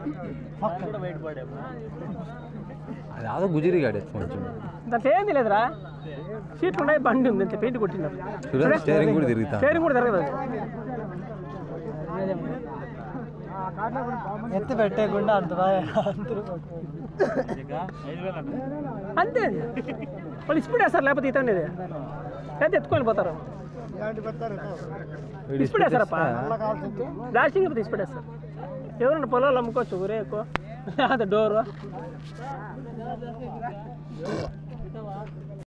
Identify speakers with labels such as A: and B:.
A: అది యాదో గుజిరి గాడి కొంచెం
B: దాంట్లో ఏంది లేదురా సీట్లు ఉన్నాయి బండి ఉంది అంతే పెయింట్ కొట్టినారు
A: చూడండి స్టేరింగ్ కూడా తిరుగుతా
B: స్టేరింగ్ కూడా జరగదు
C: ఎత్తి పెట్టేయకుండా అంత బాగా
B: అంతే వాళ్ళు స్పీడ్ వేస్తారు లేకపోతే ఇతను ఇది లేకపోతే ఎత్తుకొని పోతారు
A: వీడి
B: స్పీడ్ వేస్తారప్ప బ్లాస్టింగ్ అయిపోతే స్పీడ్ వేస్తారు ఎవరన్నా పొలాలు అమ్ముకోవచ్చు ఊరే ఎక్కువ అదే డోరు